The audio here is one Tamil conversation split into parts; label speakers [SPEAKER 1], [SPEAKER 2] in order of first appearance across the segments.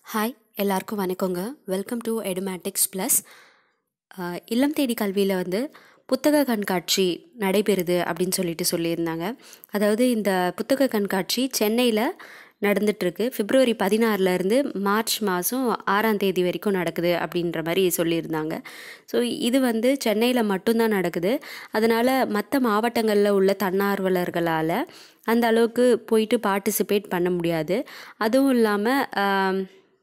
[SPEAKER 1] ஹாய் எல்லாருக்கும் வணக்கங்க வெல்கம் டு எடுமேட்டிக்ஸ் ப்ளஸ் இல்லம் தேடி கல்வியில் வந்து புத்தக கண்காட்சி நடைபெறுது அப்படின்னு சொல்லிட்டு சொல்லியிருந்தாங்க அதாவது இந்த புத்தக கண்காட்சி சென்னையில் நடந்துட்டுருக்கு பிப்ரவரி பதினாறுலேருந்து மார்ச் மாதம் ஆறாம் தேதி வரைக்கும் நடக்குது அப்படின்ற மாதிரி சொல்லியிருந்தாங்க ஸோ இது வந்து சென்னையில் மட்டும்தான் நடக்குது அதனால் மற்ற மாவட்டங்களில் உள்ள தன்னார்வலர்களால் அந்த அளவுக்கு போயிட்டு பார்ட்டிசிபேட் பண்ண முடியாது அதுவும் இல்லாமல்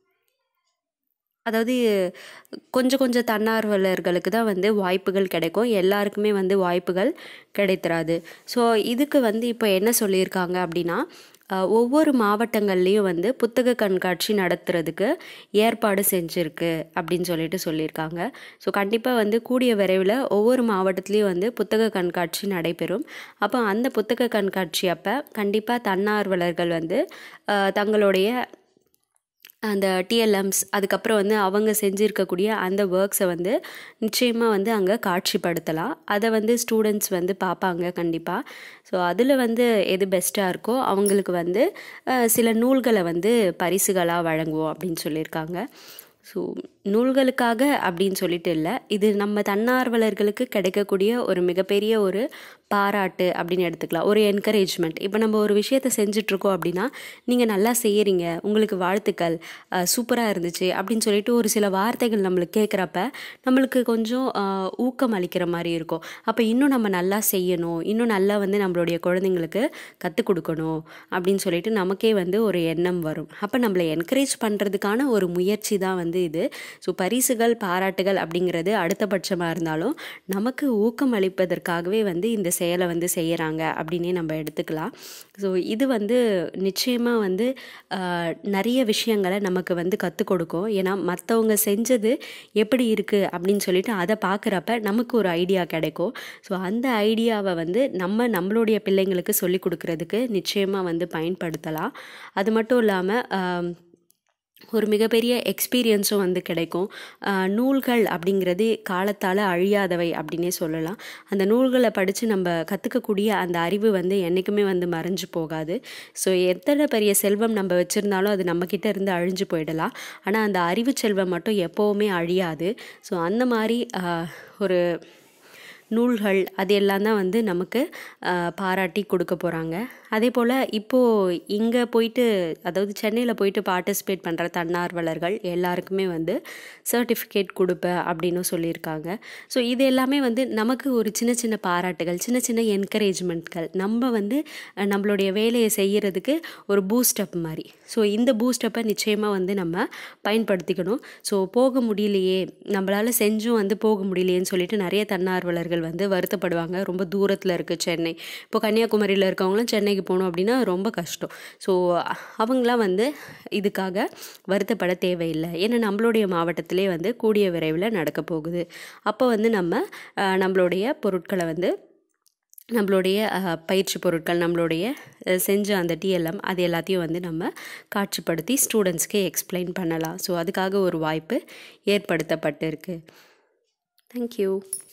[SPEAKER 1] அதாவது கொஞ்சம் கொஞ்சம் தன்னார்வலர்களுக்கு தான் வந்து வாய்ப்புகள் கிடைக்கும் எல்லாருக்குமே வந்து வாய்ப்புகள் கிடைத்துறாது ஸோ இதுக்கு வந்து இப்போ என்ன சொல்லியிருக்காங்க அப்படின்னா அஹ், ஒவ்வொரு மாவட்டங்கள்லேயும் வந்து புத்தக கண்காட்சி நடத்துறதுக்கு ஏற்பாடு செஞ்சுருக்கு அப்படின்னு சொல்லிட்டு சொல்லியிருக்காங்க ஸோ கண்டிப்பாக வந்து கூடிய விரைவில் ஒவ்வொரு மாவட்டத்துலேயும் வந்து புத்தக கண்காட்சி நடைபெறும் அப்போ அந்த புத்தக கண்காட்சி அப்போ கண்டிப்பாக தன்னார்வலர்கள் வந்து அஹ், தங்களுடைய அந்த டிஎல்எம்ஸ் அதுக்கப்புறம் வந்து அவங்க செஞ்சுருக்கக்கூடிய அந்த ஒர்க்ஸை வந்து நிச்சயமாக வந்து அங்கே காட்சிப்படுத்தலாம் அதை வந்து ஸ்டூடெண்ட்ஸ் வந்து பார்ப்பாங்க கண்டிப்பாக ஸோ அதில் வந்து எது பெஸ்ட்டாக இருக்கோ அவங்களுக்கு வந்து அஹ், சில நூல்களை வந்து பரிசுகளாக வழங்குவோம் அப்படின்னு சொல்லியிருக்காங்க ஸோ நூல்களுக்காக அப்படின்னு சொல்லிட்டு இல்லை இது நம்ம தன்னார்வலர்களுக்கு கிடைக்கக்கூடிய ஒரு மிகப்பெரிய ஒரு பாராட்டு அப்படின்னு எடுத்துக்கலாம் ஒரு என்கரேஜ்மெண்ட் இப்போ நம்ம ஒரு விஷயத்தை செஞ்சிட்ருக்கோம் அப்படின்னா நீங்கள் நல்லா செய்கிறீங்க உங்களுக்கு வாழ்த்துக்கள் சூப்பராக இருந்துச்சு அப்படின்னு சொல்லிட்டு ஒரு சில வார்த்தைகள் நம்மளுக்கு கேட்குறப்ப நம்மளுக்கு கொஞ்சம் அஹ், ஊக்கம் அளிக்கிற மாதிரி இருக்கும் அப்போ இன்னும் நம்ம நல்லா செய்யணும் இன்னும் நல்லா வந்து நம்மளுடைய குழந்தைங்களுக்கு கற்றுக் கொடுக்கணும் அப்படின்னு சொல்லிட்டு நமக்கே வந்து ஒரு எண்ணம் வரும் அப்போ நம்மளை என்கரேஜ் பண்ணுறதுக்கான ஒரு முயற்சி தான் வந்து இது ஸோ பரிசுகள் பாராட்டுகள் அப்படிங்கிறது அடுத்தபட்சமாக இருந்தாலும் நமக்கு ஊக்கம் அளிப்பதற்காகவே வந்து இந்த செயலை வந்து செய்கிறாங்க அப்படின்னே நம்ம எடுத்துக்கலாம் ஸோ இது வந்து நிச்சயமாக வந்து ஆஹ், நிறைய விஷயங்களை நமக்கு வந்து கற்றுக் கொடுக்கும் ஏன்னா மற்றவங்க செஞ்சது எப்படி இருக்குது அப்படின்னு சொல்லிட்டு அதை பார்க்குறப்ப நமக்கு ஒரு ஐடியா கிடைக்கும் ஸோ அந்த ஐடியாவை வந்து நம்ம நம்மளுடைய பிள்ளைங்களுக்கு சொல்லி கொடுக்கறதுக்கு நிச்சயமாக வந்து பயன்படுத்தலாம் அது மட்டும் இல்லாமல் ஒரு மிகப்பெரிய எக்ஸ்பீரியன்ஸும் வந்து கிடைக்கும் ஆஹ் நூல்கள் அப்படிங்கிறது காலத்தால் அழியாதவை அப்படின்னே சொல்லலாம் அந்த நூல்களை படித்து நம்ம கற்றுக்கக்கூடிய அந்த அறிவு வந்து என்றைக்குமே வந்து மறைஞ்சு போகாது ஸோ எத்தனை பெரிய செல்வம் நம்ம வச்சுருந்தாலும் அது நம்மக்கிட்ட இருந்து அழிஞ்சு போயிடலாம் ஆனால் அந்த அறிவு செல்வம் மட்டும் எப்போவுமே அழியாது ஸோ அந்த மாதிரி ஆஹ் ஒரு நூல்கள் அது எல்லாம் தான் வந்து நமக்கு ஆஹ், பாராட்டி கொடுக்க போகிறாங்க அதே போல் இப்போது இங்கே போயிட்டு அதாவது சென்னையில் போயிட்டு பார்ட்டிசிபேட் பண்ணுற தன்னார்வலர்கள் எல்லாருக்குமே வந்து சர்டிஃபிகேட் கொடுப்பேன் அப்படின்னு சொல்லியிருக்காங்க ஸோ இது எல்லாமே வந்து நமக்கு ஒரு சின்ன சின்ன பாராட்டுகள் சின்ன சின்ன என்கரேஜ்மெண்ட்கள் நம்ம வந்து அஹ், நம்மளுடைய வேலையை செய்கிறதுக்கு ஒரு பூஸ்டப் மாதிரி ஸோ இந்த பூஸ்டப்பை நிச்சயமாக வந்து நம்ம பயன்படுத்திக்கணும் ஸோ போக முடியலையே நம்மளால் செஞ்சும் வந்து போக முடியலையேன்னு சொல்லிட்டு நிறைய தன்னார்வலர்கள் வந்து வருத்தப்படுவாங்க ரொம்ப தூரத்தில் இருக்குது சென்னை இப்போ கன்னியாகுமரியில் இருக்கவங்களாம் சென்னைக்கு போகணும் அப்படின்னா ரொம்ப கஷ்டம் ஸோ அவங்களாம் வந்து இதுக்காக வருத்தப்பட தேவையில்லை ஏன்னா நம்மளுடைய மாவட்டத்திலே வந்து கூடிய விரைவில் நடக்க போகுது அப்போ வந்து நம்ம அஹ், நம்மளுடைய பொருட்களை வந்து நம்மளுடைய அஹ், பயிற்சி பொருட்கள் நம்மளுடைய அஹ், செஞ்ச அந்த டிஎல்எம் அது எல்லாத்தையும் வந்து நம்ம காட்சிப்படுத்தி ஸ்டூடெண்ட்ஸ்க்கு எக்ஸ்பிளைன் பண்ணலாம் ஸோ அதுக்காக ஒரு வாய்ப்பு ஏற்படுத்தப்பட்டிருக்கு தேங்க்யூ